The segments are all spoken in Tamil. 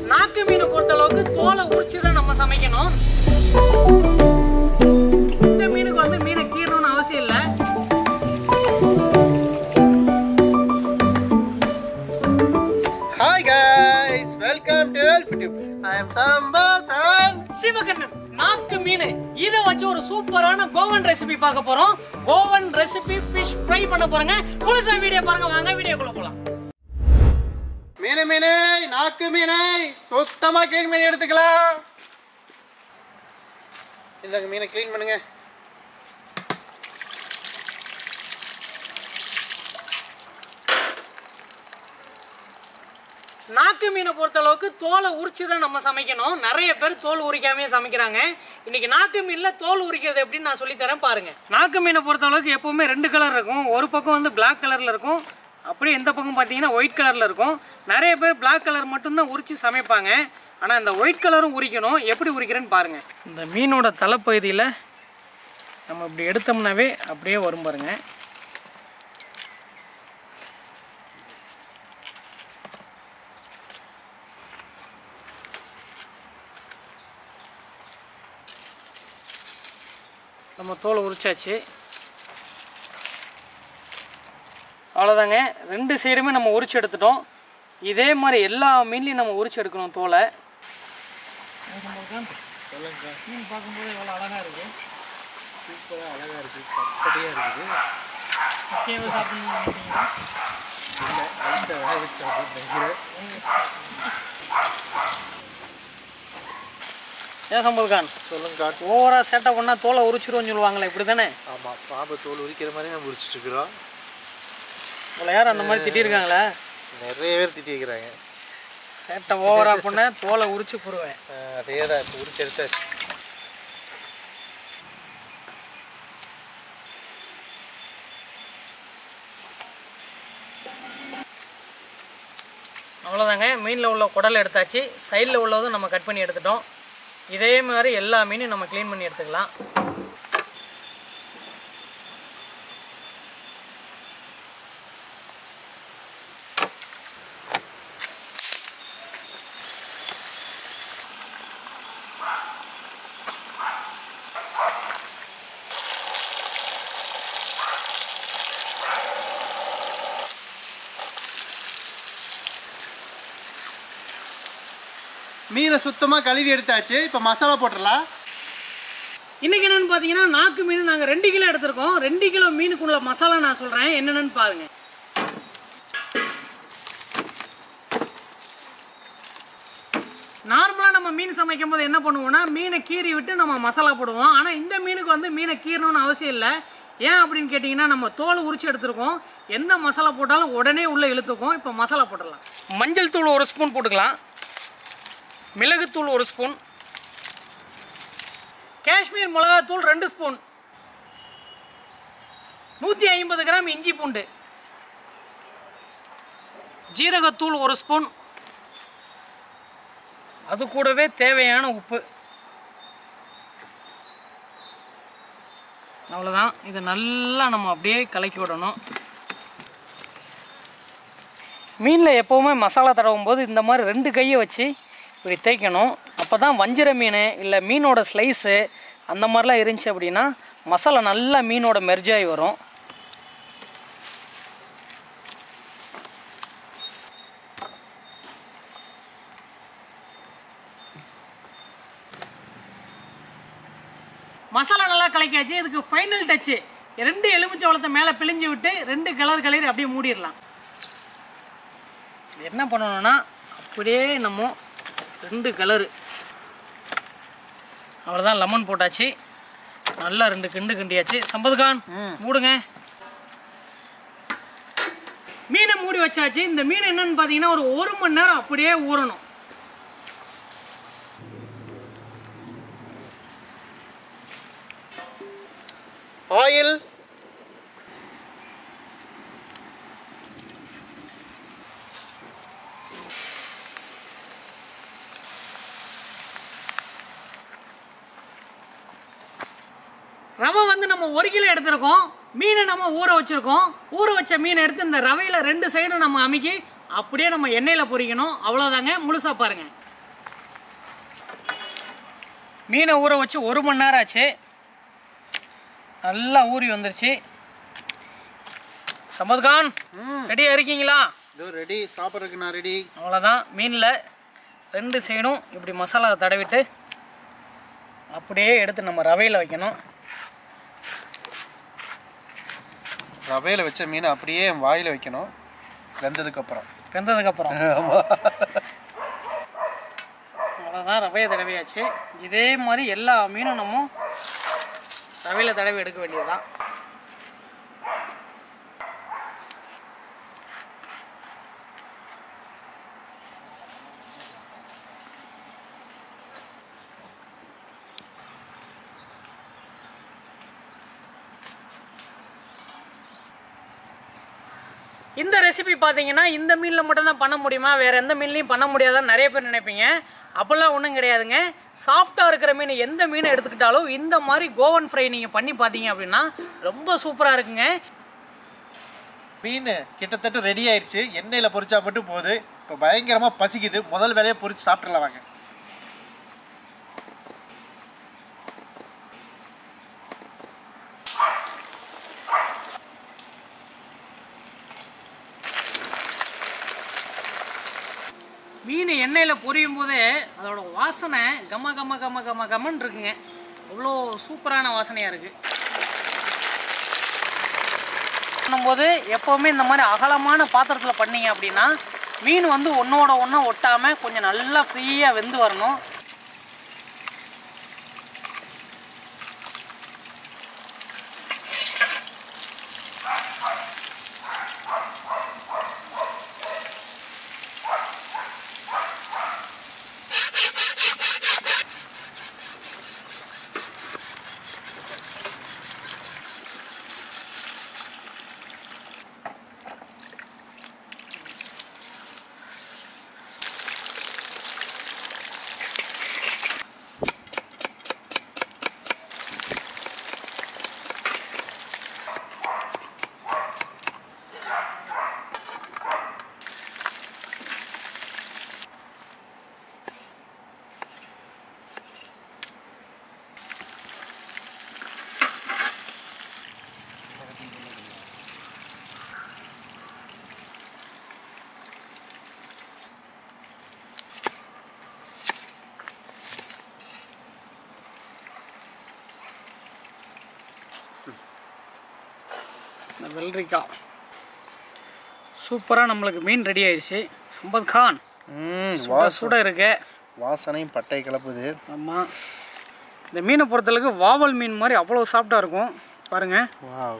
நாக்கு மீனை பொறுத்த அளவுக்கு தோலை உரிச்சு தான் நம்ம சமைக்கணும் இந்த மீனுக்கு வந்து மீனை கீறணும்னு அவசியம் இல்லை hi guys welcome to YouTube I am Sambathan Sivakannan நாக்கு மீன் இதை வச்சு ஒரு சூப்பரான கோவன் ரெசிபி பார்க்க போறோம் கோவன் ரெசிபி ஃபிஷ் ஃப்ரை பண்ண போறோங்க முழுசா வீடியோ பாருங்க வாங்க வீடியோக்குள்ள போலாம் மீனை மீனை நாக்கு மீனை சுத்தமா க்ளீன் பண்ணி எடுத்துக்கலாம் இந்தாங்க மீனை க்ளீன் பண்ணுங்க நாக்கு மீனை பொறுத்த அளவுக்கு தோலை உரிச்சு தான் நம்ம சமைக்கணும் நிறைய பேர் தோல் உரிக்காமே சமைக்கிறாங்க இன்னைக்கு நாக்கு மீன்ல தோல் உரிக்கிறது எப்படின்னு நான் சொல்லி தரேன் பாருங்க நாக்கு மீனை பொறுத்த அளவுக்கு எப்பவுமே ரெண்டு கலர் இருக்கும் ஒரு பக்கம் வந்து Black கலர்ல இருக்கும் அப்படியே இந்த பக்கம் பார்த்தீங்கன்னா ஒயிட் கலர்ல இருக்கும் நிறைய பேர் Black கலர் மட்டும்தான் உரிச்சு சமைப்பாங்க ஆனால் இந்த ஒயிட் கலரும் உரிக்கணும் எப்படி உரிக்கிறேன்னு பாருங்க இந்த மீனோட தலைப்பகுதியில் நம்ம இப்படி எடுத்தோம்னாவே அப்படியே வரும் பாருங்க நம்ம தோலை உரிச்சாச்சு அவ்வளோதாங்க ரெண்டு சைடுமே நம்ம உரிச்சு எடுத்துட்டோம் இதே மாதிரி எல்லா மீன்லையும் நம்ம உரிச்சு எடுக்கணும் தோலை மீன் பார்க்கும்போது எவ்வளோ அழகாக இருக்குது சூப்பரா அழகா இருக்கு பப்படியா இருக்குது நிச்சயமாக சாப்பிடணும் இல்ல லைட்டா வேக வச்சு சாப்பிடுறேன் ஏன் சம்பத்கான் சொல்லுங்க காட்டு ஓவராக சேட்டை பண்ணால் தோலை உரிச்சிருவோம்னு சொல்லுவாங்களே இப்படி தானே ஆமா பாம்பை தோல் உரிக்கிற மாதிரி நம்ம உரிச்சிட்டு இருக்கிறோம் உங்களை யாரும் அந்த மாதிரி திட்டிருக்காங்களா நிறைய பேர் திட்டி வைக்கிறாங்க சேட்டை ஓவராக பண்ண தோலை உரிச்சு போடுவேன் ஆஹ் அதே தான் இப்போ உரிச்சு எடுத்தாச்சு அவ்வளோதாங்க மீனில் உள்ள குடல் எடுத்தாச்சு சைடில் உள்ளதும் நம்ம கட் பண்ணி எடுத்துட்டோம் இதே மாதிரி எல்லா மீனையும் நம்ம க்ளீன் பண்ணி எடுத்துக்கலாம் மீனை சுத்தமா கழுவி எடுத்தாச்சு இப்போ மசாலா போட்டுடலாம் இன்றைக்கி என்னென்னு பார்த்தீங்கன்னா நாக்கு மீன் நாங்கள் ரெண்டு கிலோ எடுத்திருக்கோம் ரெண்டு கிலோ மீனுக்குள்ள மசாலா நான் சொல்கிறேன் என்னென்னு பாருங்க நார்மலாக நம்ம மீன் சமைக்கும் போது என்ன பண்ணுவோம்னா மீனை கீறி விட்டு நம்ம மசாலா போடுவோம் ஆனால் இந்த மீனுக்கு வந்து மீனை கீறணும்னு அவசியம் இல்லை ஏன் அப்படின்னு கேட்டிங்கன்னா நம்ம தோல் உரிச்சு எடுத்திருக்கோம் எந்த மசாலா போட்டாலும் உடனே உள்ளே இழுத்துக்கும் இப்போ மசாலா போட்டுடலாம் மஞ்சள் தூள் ஒரு ஸ்பூன் போட்டுக்கலாம் மிளகுத்தூள் ஒரு ஸ்பூன் காஷ்மீர் மிளகாத்தூள் ரெண்டு ஸ்பூன் நூற்றி ஐம்பது கிராம் இஞ்சி பூண்டு ஜீரகத்தூள் ஒரு ஸ்பூன் அது கூடவே தேவையான உப்பு அவ்வளோதான் இதை நல்லா நம்ம அப்படியே கலக்கி விடணும் மீனில் எப்போவுமே மசாலா தடவும் போது இந்த மாதிரி ரெண்டு கையை வச்சு இப்படி தேய்க்கணும் அப்போ தான் வஞ்சிர மீன் இல்லை மீனோட ஸ்லைஸு அந்த மாதிரிலாம் இருந்துச்சு அப்படின்னா மசாலா நல்லா மீனோட மெர்ஜாகி வரும் மசாலா நல்லா கலக்கியாச்சு இதுக்கு ஃபைனல் டச்சு ரெண்டு எலுமிச்சை வளத்தை மேலே பிழிஞ்சு விட்டு ரெண்டு கலர் கலர் அப்படியே மூடிடலாம் இது என்ன பண்ணணும்னா அப்படியே நம்ம ரெண்டு கலரு அவ்வளோதான் லெமன் போட்டாச்சு நல்லா ரெண்டு கிண்டு கிண்டியாச்சு சம்பத்கான் மூடுங்க மீனை மூடி வச்சாச்சு இந்த மீன் என்னன்னு பார்த்தீங்கன்னா ஒரு ஒரு மணி நேரம் அப்படியே ஊறணும் ஆயில் ரவை வந்து நம்ம ஒரு கிலோ எடுத்திருக்கோம் மீனை நம்ம ஊற வச்சிருக்கோம் ஊற வச்ச மீனை எடுத்து இந்த ரவையில் ரெண்டு சைடும் நம்ம அமுக்கி அப்படியே நம்ம எண்ணெயில் பொரிக்கணும் அவ்வளோதாங்க முழுசாக பாருங்க மீனை ஊற வச்சு ஒரு மணி நேரம் ஆச்சு நல்லா ஊறி வந்துருச்சு சம்பத்கான் ம் ரெடியாக இருக்கீங்களா இதோ ரெடி சாப்பிட்றதுக்கு நான் ரெடி அவ்வளோதான் மீனில் ரெண்டு சைடும் இப்படி மசாலாவை தடவிட்டு அப்படியே எடுத்து நம்ம ரவையில் வைக்கணும் ரவையில் வச்ச மீனை அப்படியே என் வாயில் வைக்கணும் வெந்ததுக்கப்புறம் வெந்ததுக்கப்புறம் அவ்வளோதான் ரவையை தடவியாச்சு இதே மாதிரி எல்லா மீனும் நம்ம ரவையில் தடவி எடுக்க வேண்டியதுதான் இந்த ரெசிபி பார்த்தீங்கன்னா இந்த மீனில் மட்டும்தான் பண்ண முடியுமா வேறு எந்த மீன்லையும் பண்ண முடியாதான்னு நிறைய பேர் நினைப்பீங்க அப்போல்லாம் ஒன்றும் கிடையாதுங்க சாஃப்டாக இருக்கிற மீன் எந்த மீனை எடுத்துக்கிட்டாலும் இந்த மாதிரி கோவன் ஃப்ரை நீங்கள் பண்ணி பார்த்தீங்க அப்படின்னா ரொம்ப சூப்பராக இருக்குங்க மீன் கிட்டத்தட்ட ரெடி ஆயிடுச்சு எண்ணெயில் பொரிச்சா மட்டும் போகுது இப்போ பயங்கரமாக பசிக்குது முதல் வேலையை பொரிச்சு சாப்பிட்றலாம் வாங்க மீன் எண்ணெயில் பொரியும் போதே அதோட வாசனை கம கம கம கம கமன்னு இருக்குங்க அவ்வளோ சூப்பரான வாசனையாக இருக்குது பண்ணும்போது எப்போவுமே இந்த மாதிரி அகலமான பாத்திரத்தில் பண்ணீங்க அப்படின்னா மீன் வந்து ஒன்றோட ஒன்றா ஒட்டாமல் கொஞ்சம் நல்லா ஃப்ரீயாக வெந்து வரணும் இந்த வெள்ளரிக்காய் சூப்பராக நம்மளுக்கு மீன் ரெடி ஆயிடுச்சு சம்பத் கான் ம் சுட சுட இருக்கு வாசனையும் பட்டை கலப்புது ஆமாம் இந்த மீனை பொறுத்தளவுக்கு வாவல் மீன் மாதிரி அவ்வளோ சாஃப்டாக இருக்கும் பாருங்க வாவ்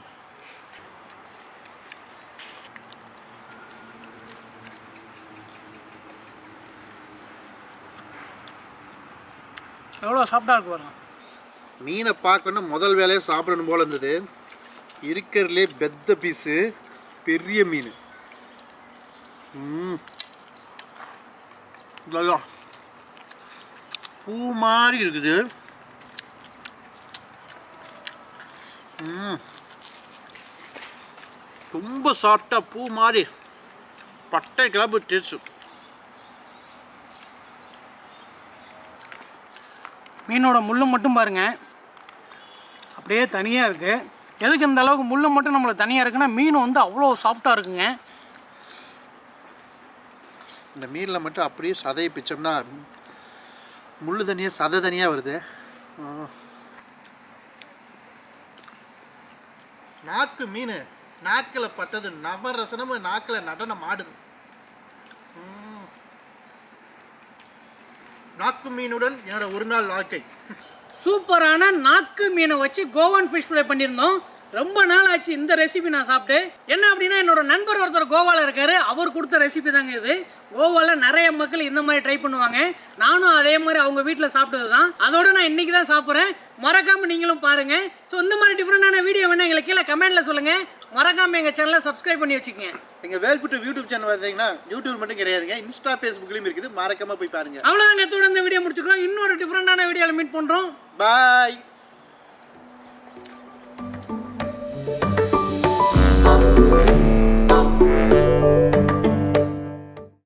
எவ்வளோ சாஃப்டாக இருக்கு பாருங்க மீனை பார்க்கணும் முதல் வேலையை சாப்பிடணும் போல இருந்தது இருக்கிறதுலே பெத்த பீஸு பெரிய மீன் ம் இதெல்லாம் பூ மாதிரி இருக்குது ம் ரொம்ப சாஃப்டாக பூ மாதிரி பட்டை கிளப்பு டேஸ்ட் மீனோட முள்ளு மட்டும் பாருங்க அப்படியே தனியாக இருக்குது எதுக்கு இந்த அளவுக்கு முள்ளு மட்டும் நம்மளுக்கு தனியாக இருக்குன்னா மீன் வந்து அவ்வளோ சாஃப்டாக இருக்குங்க இந்த மீனில் மட்டும் அப்படியே சதையை பிச்சோம்னா முள்ளு தனியாக சதை தனியாக வருது நாக்கு மீன் நாக்கில் பட்டது நவரசனமும் நாக்கில் நடனம் ஆடுது ம். நாக்கு மீனுடன் என்னோட ஒரு நாள் வாழ்க்கை சூப்பரான நாக்கு மீனை வச்சு கோவான் ஃபிஷ் ஃப்ரை பண்ணியிருந்தோம் ரொம்ப நாள் ஆச்சு இந்த ரெசிபி நான் சாப்பிட்டு என்ன அப்படின்னா என்னோட நண்பர் ஒருத்தர் கோவால இருக்காரு அவர் கொடுத்த ரெசிபி தாங்க இது கோவால நிறைய மக்கள் இந்த மாதிரி ட்ரை பண்ணுவாங்க நானும் அதே மாதிரி அவங்க வீட்டில் சாப்பிட்டது தான் அதோட நான் இன்னைக்கு தான் சாப்பிட்றேன் மறக்காம நீங்களும் பாருங்க ஸோ இந்த மாதிரி டிஃப்ரெண்டான வீடியோ வேணா எங்களுக்கு கீழே கமெண்ட்ல சொல்லுங்க மறக்காம எங்க சேனலை சப்ஸ்கிரைப் பண்ணி வச்சுக்கோங்க எங்கள் வேல்ஃபுட் யூடியூப் சேனல் பார்த்தீங்கன்னா யூடியூப் மட்டும் கிடையாதுங்க இன்ஸ்டா ஃபேஸ்புக்லேயும் இருக்குது மறக்காம போய் பாருங்க அவ்வளோதாங்க இதோட இந்த வீடியோ முடிச்சுக்கிறோம் இன்னொரு டிஃப்ரெண்டான வீடியோவில் மீட் பண்ணுறோம் பாய்